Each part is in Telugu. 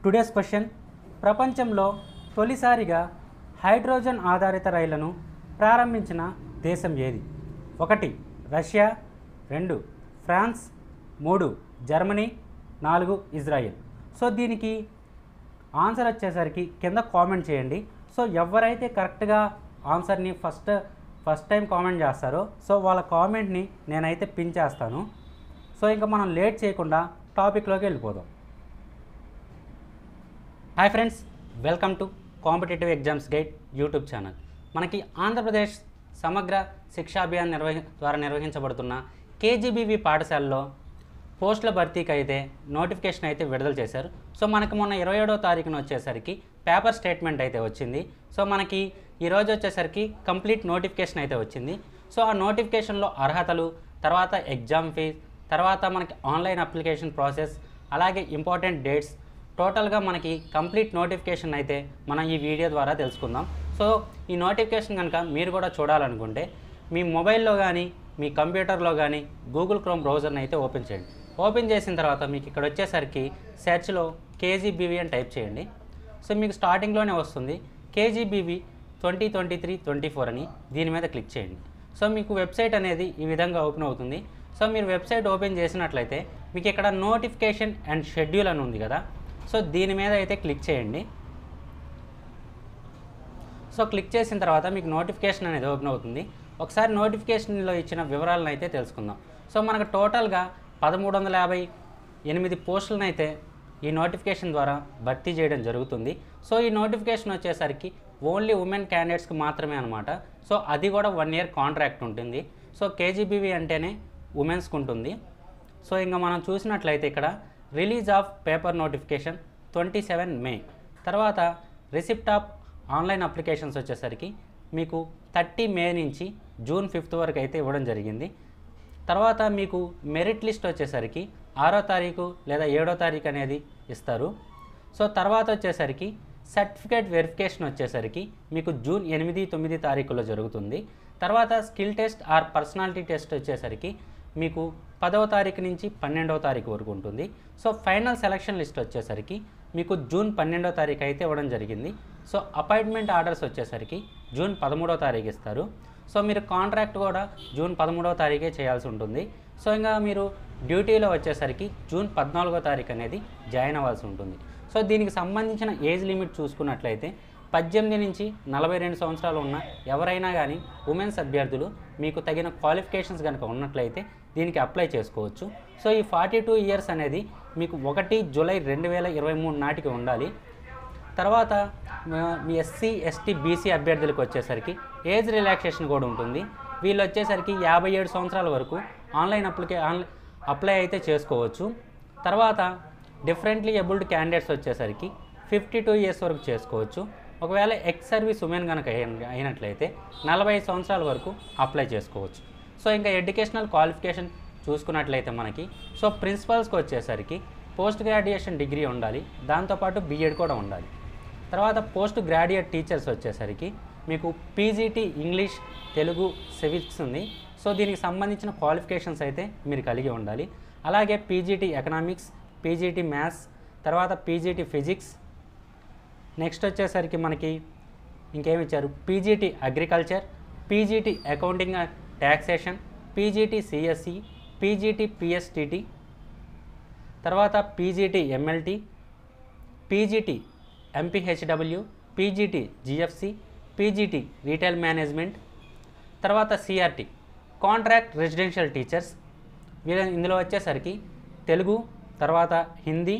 టుడేస్ క్వశ్చన్ ప్రపంచంలో తొలిసారిగా హైడ్రోజన్ ఆధారిత రైళ్లను ప్రారంభించిన దేశం ఏది ఒకటి రష్యా రెండు ఫ్రాన్స్ మూడు జర్మనీ నాలుగు ఇజ్రాయెల్ సో దీనికి ఆన్సర్ వచ్చేసరికి కింద కామెంట్ చేయండి సో ఎవరైతే కరెక్ట్గా ఆన్సర్ని ఫస్ట్ ఫస్ట్ టైం కామెంట్ చేస్తారో సో వాళ్ళ కామెంట్ని నేనైతే పిన్ చేస్తాను సో ఇంకా మనం లేట్ చేయకుండా టాపిక్లోకి వెళ్ళిపోదాం hi friends welcome to competitive exams guide YouTube channel మనకి ఆంధ్రప్రదేశ్ సమగ్ర శిక్షాభియాన్ నిర్వహి ద్వారా నిర్వహించబడుతున్న కేజీబీవి పాఠశాలలో పోస్టుల భర్తీకి అయితే నోటిఫికేషన్ అయితే విడుదల చేశారు సో మనకి మొన్న ఇరవై ఏడో తారీఖున వచ్చేసరికి పేపర్ స్టేట్మెంట్ అయితే వచ్చింది సో మనకి ఈరోజు వచ్చేసరికి కంప్లీట్ నోటిఫికేషన్ అయితే వచ్చింది సో ఆ నోటిఫికేషన్లో అర్హతలు తర్వాత ఎగ్జామ్ ఫీజ్ తర్వాత మనకి ఆన్లైన్ అప్లికేషన్ ప్రాసెస్ అలాగే ఇంపార్టెంట్ డేట్స్ టోటల్గా మనకి కంప్లీట్ నోటిఫికేషన్ అయితే మనం ఈ వీడియో ద్వారా తెలుసుకుందాం సో ఈ నోటిఫికేషన్ కనుక మీరు కూడా చూడాలనుకుంటే మీ మొబైల్లో కానీ మీ కంప్యూటర్లో కానీ గూగుల్ క్రోమ్ బ్రౌజర్ని అయితే ఓపెన్ చేయండి ఓపెన్ చేసిన తర్వాత మీకు ఇక్కడ వచ్చేసరికి సెర్చ్లో కేజీబీవీ అని టైప్ చేయండి సో మీకు స్టార్టింగ్లోనే వస్తుంది KGBV twenty twenty three twenty four అని దీని మీద క్లిక్ చేయండి సో మీకు వెబ్సైట్ అనేది ఈ విధంగా ఓపెన్ అవుతుంది సో మీరు వెబ్సైట్ ఓపెన్ చేసినట్లయితే మీకు ఇక్కడ నోటిఫికేషన్ అండ్ షెడ్యూల్ అని ఉంది కదా సో దీని మీద అయితే క్లిక్ చేయండి సో క్లిక్ చేసిన తర్వాత మీకు నోటిఫికేషన్ అనేది ఓపెన్ అవుతుంది ఒకసారి నోటిఫికేషన్లో ఇచ్చిన వివరాలను అయితే తెలుసుకుందాం సో మనకు టోటల్గా పదమూడు వందల యాభై ఎనిమిది పోస్టులను అయితే ఈ నోటిఫికేషన్ ద్వారా భర్తీ చేయడం జరుగుతుంది సో ఈ నోటిఫికేషన్ వచ్చేసరికి ఓన్లీ ఉమెన్ క్యాండిడేట్స్కి మాత్రమే అనమాట సో అది కూడా వన్ ఇయర్ కాంట్రాక్ట్ ఉంటుంది సో కేజీబీవీ అంటేనే ఉమెన్స్కి ఉంటుంది సో ఇంకా మనం చూసినట్లయితే ఇక్కడ release of paper notification twenty seven May తర్వాత రిసిప్ట్ ఆఫ్ ఆన్లైన్ అప్లికేషన్స్ వచ్చేసరికి మీకు థర్టీ మే నుంచి జూన్ ఫిఫ్త్ వరకు అయితే ఇవ్వడం జరిగింది తర్వాత మీకు మెరిట్ లిస్ట్ వచ్చేసరికి ఆరో తారీఖు లేదా ఏడో తారీఖు అనేది ఇస్తారు సో తర్వాత వచ్చేసరికి సర్టిఫికేట్ వెరిఫికేషన్ వచ్చేసరికి మీకు జూన్ ఎనిమిది తొమ్మిది తారీఖులో జరుగుతుంది తర్వాత skill test or personality test వచ్చేసరికి మీకు పదవ తారీఖు నుంచి పన్నెండవ తారీఖు వరకు ఉంటుంది సో ఫైనల్ సెలక్షన్ లిస్ట్ వచ్చేసరికి మీకు జూన్ పన్నెండవ తారీఖు అయితే ఇవ్వడం జరిగింది సో అపాయింట్మెంట్ ఆర్డర్స్ వచ్చేసరికి జూన్ పదమూడవ తారీఖు ఇస్తారు సో మీరు కాంట్రాక్ట్ కూడా జూన్ పదమూడవ తారీఖే చేయాల్సి ఉంటుంది సో ఇంకా మీరు డ్యూటీలో వచ్చేసరికి జూన్ పద్నాలుగో తారీఖు అనేది జాయిన్ అవ్వాల్సి ఉంటుంది సో దీనికి సంబంధించిన ఏజ్ లిమిట్ చూసుకున్నట్లయితే పద్దెనిమిది నుంచి నలభై రెండు సంవత్సరాలు ఉన్న ఎవరైనా కానీ ఉమెన్స్ అభ్యర్థులు మీకు తగిన క్వాలిఫికేషన్స్ కనుక ఉన్నట్లయితే దీనికి అప్లై చేసుకోవచ్చు సో ఈ ఫార్టీ టూ ఇయర్స్ అనేది మీకు ఒకటి జూలై రెండు వేల ఇరవై మూడు నాటికి ఉండాలి తర్వాత మ- మీ ఎస్సీ ఎస్టీ బీసీ అభ్యర్థులకు వచ్చేసరికి ఏజ్ రిలాక్సేషన్ కూడా ఉంటుంది వీళ్ళు వచ్చేసరికి యాభై ఏడు సంవత్సరాల వరకు ఆన్లైన్ అప్లికే ఆన్లైన్ అప్లై అయితే చేసుకోవచ్చు తర్వాత డిఫరెంట్లీ ఎబుల్డ్ క్యాండిడేట్స్ వచ్చేసరికి ఫిఫ్టీ టూ ఇయర్స్ వరకు చేసుకోవచ్చు ఒకవేళ ఎక్స్ సర్వీస్ ఉమెన్ కనుక అయిన- అయినట్లయితే నలభై ఐదు సంవత్సరాల వరకు అప్లై చేసుకోవచ్చు సో ఇంకా ఎడ్యుకేషనల్ క్వాలిఫికేషన్ చూసుకున్నట్లయితే మనకి సో ప్రిన్సిపల్స్కి వచ్చేసరికి పోస్ట్ గ్రాడ్యుయేషన్ డిగ్రీ ఉండాలి దాంతోపాటు బీఎడ్ కూడా ఉండాలి తర్వాత పోస్ట్ గ్రాడ్యుయేట్ టీచర్స్ వచ్చేసరికి మీకు పీజీటీ ఇంగ్లీష్ తెలుగు సివిక్స్ ఉంది సో దీనికి సంబంధించిన క్వాలిఫికేషన్స్ అయితే మీరు కలిగి ఉండాలి అలాగే పీజీటీ ఎకనామిక్స్ పీజీటీ మ్యాథ్స్ తర్వాత పీజీటీ ఫిజిక్స్ నెక్స్ట్ వచ్చేసరికి మనకి ఇంకేమి ఇచ్చారు PGT agriculture PGT accounting taxation PGT CSC PGT PSTT తర్వాత PGT MLT PGT MPHW PGT GFC PGT retail management తర్వాత సిఆర్టీ కాంట్రాక్ట్ రెసిడెన్షియల్ టీచర్స్ వీళ్ళ ఇందులో వచ్చేసరికి తెలుగు తర్వాత Hindi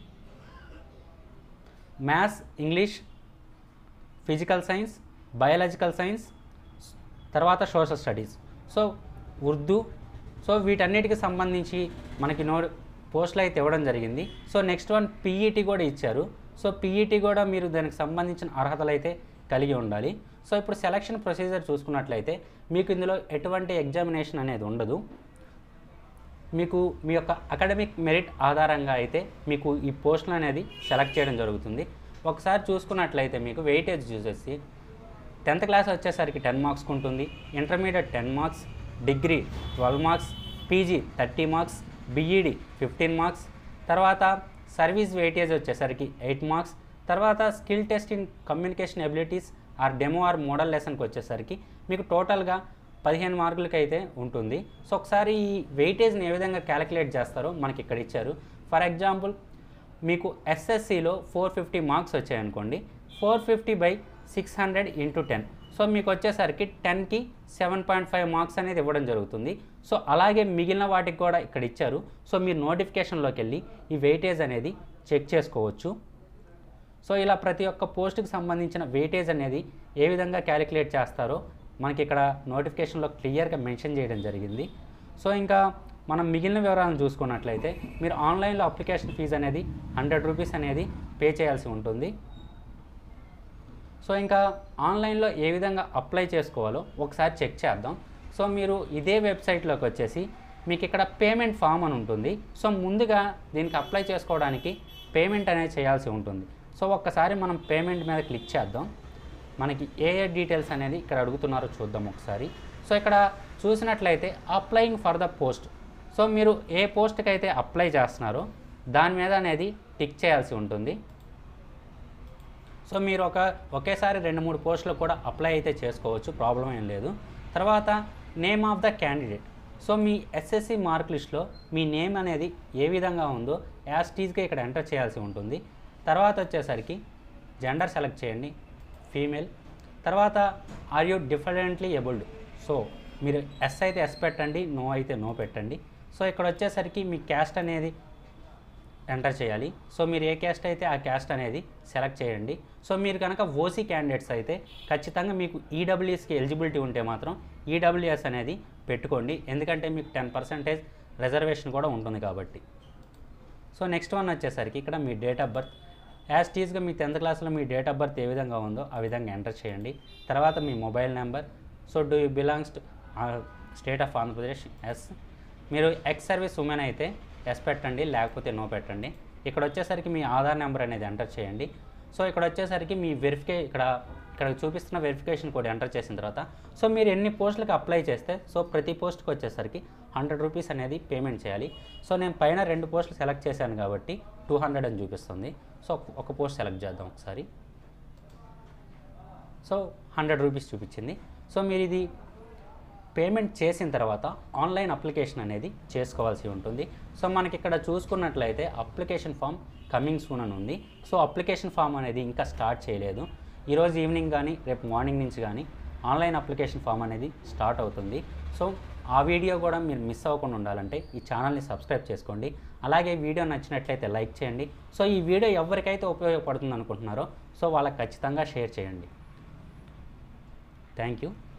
maths English physical science biological science తర్వాత social studies so Urdu so వీటన్నిటికి సంబంధించి మనకి నో పోస్టులు అయితే ఇవ్వడం జరిగింది సో నెక్స్ట్ వన్ పీఈటీ కూడా ఇచ్చారు సో పీఈటీ కూడా మీరు దానికి సంబంధించిన అర్హతలు అయితే కలిగి ఉండాలి సో ఇప్పుడు సెలక్షన్ ప్రొసీజర్ చూసుకున్నట్లయితే మీకు ఇందులో ఎటువంటి ఎగ్జామినేషన్ అనేది ఉండదు మీకు మీ యొక్క అకాడమిక్ మెరిట్ ఆధారంగా అయితే మీకు ఈ పోస్టులు అనేది సెలెక్ట్ చేయడం జరుగుతుంది ఒకసారి చూసుకున్నట్లయితే మీకు వెయిటేజ్ చూసేసి టెన్త్ క్లాస్ వచ్చేసరికి టెన్ మార్క్స్కి ఉంటుంది intermediate ten marks degree twelve marks PG thirty marks BEd fifteen marks తర్వాత సర్వీస్ వెయిటేజ్ వచ్చేసరికి ఎయిట్ మార్క్స్ తర్వాత skill test in communication abilities or demo or model లెసన్కి వచ్చేసరికి మీకు టోటల్గా పదిహేను మార్కులకి అయితే ఉంటుంది సో ఒకసారి ఈ వెయిటేజ్ని ఏ విధంగా క్యాలిక్యులేట్ చేస్తారో మనకి ఇక్కడ ఇచ్చారు ఫర్ ఎగ్జాంపుల్ మీకు ఎస్ఎస్సిలో ఫోర్ ఫిఫ్టీ మార్క్స్ వచ్చాయనుకోండి four fifty by six hundred into ten so మీకు వచ్చేసరికి టెన్కి సెవెన్ పాయింట్ ఫైవ్ మార్క్స్ అనేది ఇవ్వడం జరుగుతుంది సో అలాగే మిగిలిన వాటికి కూడా ఇక్కడ ఇచ్చారు సో మీరు నోటిఫికేషన్లోకి వెళ్ళి ఈ వెయిటేజ్ అనేది చెక్ చేసుకోవచ్చు సో ఇలా ప్రతి ఒక్క పోస్ట్కి సంబంధించిన వెయిటేజ్ అనేది ఏ విధంగా క్యాలిక్యులేట్ చేస్తారో మనకి ఇక్కడ నోటిఫికేషన్లో క్లియర్గా మెన్షన్ చేయడం జరిగింది సో ఇంకా మనం మిగిలిన వివరాలను చూసుకున్నట్లయితే మీరు ఆన్లైన్లో అప్లికేషన్ ఫీజు అనేది హండ్రెడ్ రూపీస్ అనేది పే చేయాల్సి ఉంటుంది సో ఇంకా ఆన్లైన్లో ఏ విధంగా అప్లై చేసుకోవాలో ఒకసారి చెక్ చేద్దాం సో మీరు ఇదే వెబ్సైట్లోకి వచ్చేసి మీకు ఇక్కడ పేమెంట్ ఫామ్ అని ఉంటుంది సో ముందుగా దీనికి అప్లై చేసుకోవడానికి పేమెంట్ అనేది చేయాల్సి ఉంటుంది సో ఒక్కసారి మనం పేమెంట్ మీద క్లిక్ చేద్దాం మనకి ఏ ఏ డీటెయిల్స్ అనేది ఇక్కడ అడుగుతున్నారో చూద్దాం ఒకసారి సో ఇక్కడ చూసినట్లయితే applying for the post so మీరు ఏ పోస్ట్కి అయితే అప్లై చేస్తున్నారో దాని మీద అనేది టిక్ చేయాల్సి ఉంటుంది సో మీరు ఒక ఒకేసారి రెండు మూడు పోస్టులు కూడా అప్లై అయితే చేసుకోవచ్చు ప్రాబ్లం ఏం లేదు తర్వాత name of the candidate so మీ ఎస్ఎస్సి మార్క్ లిస్ట్లో మీ నేమ్ అనేది ఏ విధంగా ఉందో యాజ్ టీజ్గా ఇక్కడ ఎంటర్ చేయాల్సి ఉంటుంది తర్వాత వచ్చేసరికి జెండర్ సెలెక్ట్ చేయండి ఫీమేల్ తర్వాత are you differently abled so మీరు ఎస్ అయితే ఎస్ పెట్టండి నో అయితే నో పెట్టండి సో ఇక్కడ వచ్చేసరికి మీ క్యాస్ట్ అనేది ఎంటర్ చేయాలి సో మీరు ఏ క్యాస్ట్ అయితే ఆ క్యాస్ట్ అనేది సెలెక్ట్ చేయండి సో మీరు కనుక ఓసీ క్యాండిడేట్స్ అయితే ఖచ్చితంగా మీకు ఈడబ్ల్యూఎస్కి ఎలిజిబిలిటీ ఉంటే మాత్రం ఈడబ్ల్యూఎస్ అనేది పెట్టుకోండి ఎందుకంటే మీకు టెన్ పర్సెంటేజ్ రిజర్వేషన్ కూడా ఉంటుంది కాబట్టి సో నెక్స్ట్ వన్ వచ్చేసరికి ఇక్కడ మీ డేట్ ఆఫ్ బర్త్ యాజ్ టీజ్గా మీ టెన్త్ క్లాస్లో మీ డేట్ ఆఫ్ బర్త్ ఏ విధంగా ఉందో ఆ విధంగా ఎంటర్ చేయండి తర్వాత మీ mobile number so do you belongs to state of Andhra Pradesh yes మీరు ఎక్స్ సర్వీస్ ఉమెన్ అయితే ఎస్ పెట్టండి లేకపోతే నో పెట్టండి ఇక్కడ వచ్చేసరికి మీ ఆధార్ నెంబర్ అనేది ఎంటర్ చేయండి సో ఇక్కడ వచ్చేసరికి మీ వెరిఫికే ఇక్కడ ఇక్కడ చూపిస్తున్న వెరిఫికేషన్ కోడ్ ఎంటర్ చేసిన తర్వాత సో మీరు ఎన్ని పోస్టులకు అప్లై చేస్తే సో ప్రతి పోస్ట్కి వచ్చేసరికి హండ్రెడ్ రూపీస్ అనేది పేమెంట్ చేయాలి సో నేను పైన రెండు పోస్టులు సెలెక్ట్ చేశాను కాబట్టి టూ హండ్రెడ్ అని చూపిస్తుంది సో ఒక పోస్ట్ సెలెక్ట్ చేద్దాం ఒకసారి సో హండ్రెడ్ రూపీస్ చూపించింది సో మీరు ఇది పేమెంట్ చేసిన తర్వాత ఆన్లైన్ అప్లికేషన్ అనేది చేసుకోవాల్సి ఉంటుంది సో మనకి ఇక్కడ చూసుకున్నట్లయితే అప్లికేషన్ ఫామ్ కమింగ్ సూన్ అని ఉంది సో అప్లికేషన్ ఫామ్ అనేది ఇంకా స్టార్ట్ చేయలేదు ఈరోజు ఈవినింగ్ కానీ రేపు మార్నింగ్ నుంచి కానీ ఆన్లైన్ అప్లికేషన్ ఫామ్ అనేది స్టార్ట్ అవుతుంది సో ఆ వీడియో కూడా మీరు మిస్ అవ్వకుండా ఉండాలంటే ఈ ఛానల్ని సబ్స్క్రైబ్ చేసుకోండి అలాగే వీడియో నచ్చినట్లయితే లైక్ చేయండి సో ఈ వీడియో ఎవరికైతే ఉపయోగపడుతుంది అనుకుంటున్నారో సో వాళ్ళకి ఖచ్చితంగా షేర్ చేయండి థ్యాంక్ యూ